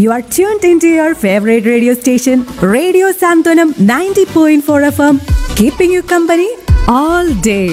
You are tuned into your favorite radio station, Radio Santonam 90.4 FM, keeping you company all day.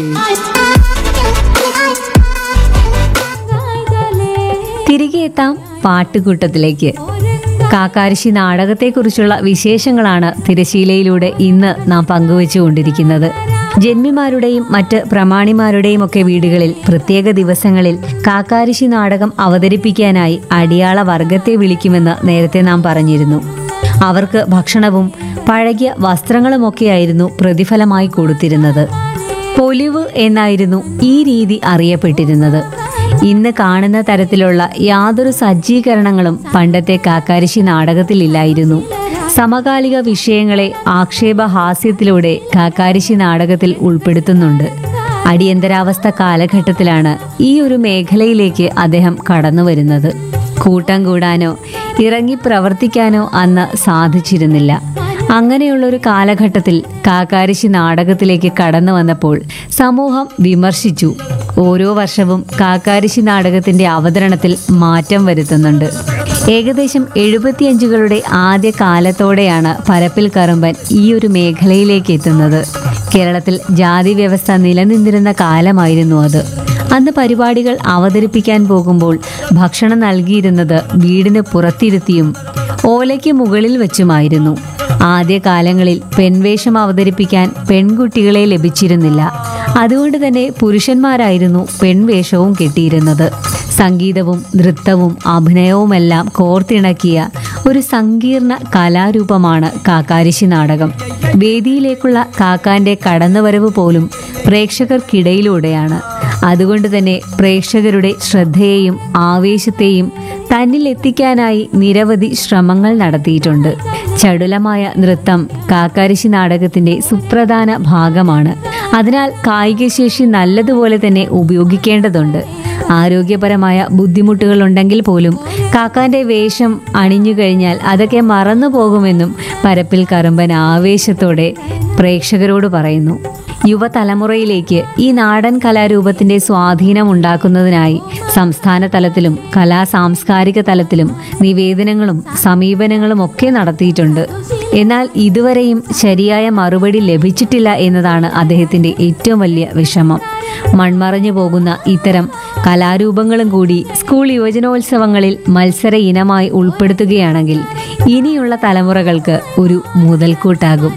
തിരികെ എത്താം പാട്ടുകൂട്ടത്തിലേക്ക് കാക്കാരിശി നാടകത്തെക്കുറിച്ചുള്ള വിശേഷങ്ങളാണ് തിരശീലയിലൂടെ ഇന്ന് നാം പങ്കുവച്ചുകൊണ്ടിരിക്കുന്നത് ജന്മിമാരുടെയും മറ്റ് പ്രമാണിമാരുടെയും ഒക്കെ വീടുകളിൽ പ്രത്യേക ദിവസങ്ങളിൽ കാക്കാരിശി നാടകം അവതരിപ്പിക്കാനായി അടിയാള വർഗത്തെ വിളിക്കുമെന്ന് നേരത്തെ നാം പറഞ്ഞിരുന്നു അവർക്ക് ഭക്ഷണവും പഴകിയ വസ്ത്രങ്ങളുമൊക്കെയായിരുന്നു പ്രതിഫലമായി കൊടുത്തിരുന്നത് പൊലിവ് എന്നായിരുന്നു ഈ രീതി അറിയപ്പെട്ടിരുന്നത് ഇന്ന് കാണുന്ന തരത്തിലുള്ള യാതൊരു സജ്ജീകരണങ്ങളും പണ്ടത്തെ കാക്കാരിശി നാടകത്തിലില്ലായിരുന്നു സമകാലിക വിഷയങ്ങളെ ആക്ഷേപഹാസ്യത്തിലൂടെ കാക്കാരിശി നാടകത്തിൽ ഉൾപ്പെടുത്തുന്നുണ്ട് അടിയന്തരാവസ്ഥ കാലഘട്ടത്തിലാണ് ഈ ഒരു മേഖലയിലേക്ക് അദ്ദേഹം കടന്നു വരുന്നത് കൂട്ടം കൂടാനോ ഇറങ്ങി പ്രവർത്തിക്കാനോ അന്ന് സാധിച്ചിരുന്നില്ല അങ്ങനെയുള്ളൊരു കാലഘട്ടത്തിൽ കാക്കാരിശി നാടകത്തിലേക്ക് കടന്നു വന്നപ്പോൾ സമൂഹം വിമർശിച്ചു ഓരോ വർഷവും കാക്കാരിശി നാടകത്തിന്റെ അവതരണത്തിൽ മാറ്റം വരുത്തുന്നുണ്ട് ഏകദേശം എഴുപത്തിയഞ്ചുകളുടെ ആദ്യ കാലത്തോടെയാണ് പരപ്പിൽ കറുമ്പൻ ഈ ഒരു മേഖലയിലേക്ക് എത്തുന്നത് കേരളത്തിൽ ജാതി വ്യവസ്ഥ നിലനിന്നിരുന്ന കാലമായിരുന്നു അത് അന്ന് പരിപാടികൾ അവതരിപ്പിക്കാൻ പോകുമ്പോൾ ഭക്ഷണം നൽകിയിരുന്നത് വീടിന് പുറത്തിരുത്തിയും ഓലയ്ക്ക് മുകളിൽ വെച്ചുമായിരുന്നു ആദ്യകാലങ്ങളിൽ പെൺവേഷം അവതരിപ്പിക്കാൻ പെൺകുട്ടികളെ ലഭിച്ചിരുന്നില്ല അതുകൊണ്ട് തന്നെ പുരുഷന്മാരായിരുന്നു പെൺവേഷവും കെട്ടിയിരുന്നത് സംഗീതവും നൃത്തവും അഭിനയവുമെല്ലാം കോർത്തിണക്കിയ ഒരു സങ്കീർണ കലാരൂപമാണ് കാക്കാരിശി നാടകം വേദിയിലേക്കുള്ള കാക്കാന്റെ കടന്നുവരവ് പോലും പ്രേക്ഷകർക്കിടയിലൂടെയാണ് അതുകൊണ്ട് തന്നെ പ്രേക്ഷകരുടെ ശ്രദ്ധയെയും ആവേശത്തെയും തന്നിൽ എത്തിക്കാനായി നിരവധി ശ്രമങ്ങൾ നടത്തിയിട്ടുണ്ട് ചടുലമായ നൃത്തം കാക്കാരിശി നാടകത്തിന്റെ സുപ്രധാന ഭാഗമാണ് അതിനാൽ കായികശേഷി നല്ലതുപോലെ തന്നെ ഉപയോഗിക്കേണ്ടതുണ്ട് ആരോഗ്യപരമായ ബുദ്ധിമുട്ടുകൾ ഉണ്ടെങ്കിൽ പോലും കാക്കാന്റെ വേഷം അണിഞ്ഞു കഴിഞ്ഞാൽ അതൊക്കെ മറന്നു പോകുമെന്നും പരപ്പിൽ കറുമ്പൻ ആവേശത്തോടെ പ്രേക്ഷകരോട് പറയുന്നു യുവതലമുറയിലേക്ക് ഈ നാടൻ കലാരൂപത്തിന്റെ സ്വാധീനം ഉണ്ടാക്കുന്നതിനായി സംസ്ഥാന തലത്തിലും കലാ സാംസ്കാരിക തലത്തിലും നിവേദനങ്ങളും സമീപനങ്ങളും ഒക്കെ നടത്തിയിട്ടുണ്ട് എന്നാൽ ഇതുവരെയും ശരിയായ മറുപടി ലഭിച്ചിട്ടില്ല എന്നതാണ് അദ്ദേഹത്തിന്റെ ഏറ്റവും വലിയ വിഷമം മൺമറഞ്ഞു പോകുന്ന ഇത്തരം കലാരൂപങ്ങളും കൂടി സ്കൂൾ യുവജനോത്സവങ്ങളിൽ മത്സര ഇനമായി ഉൾപ്പെടുത്തുകയാണെങ്കിൽ ഇനിയുള്ള തലമുറകൾക്ക് ഒരു മുതൽക്കൂട്ടാകും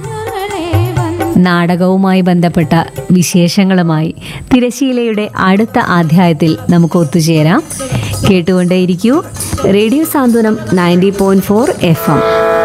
നാടകവുമായി ബന്ധപ്പെട്ട വിശേഷങ്ങളുമായി തിരശീലയുടെ അടുത്ത അധ്യായത്തിൽ നമുക്ക് ഒത്തുചേരാം കേട്ടുകൊണ്ടേയിരിക്കൂ radio Santhwanam ninety point four F M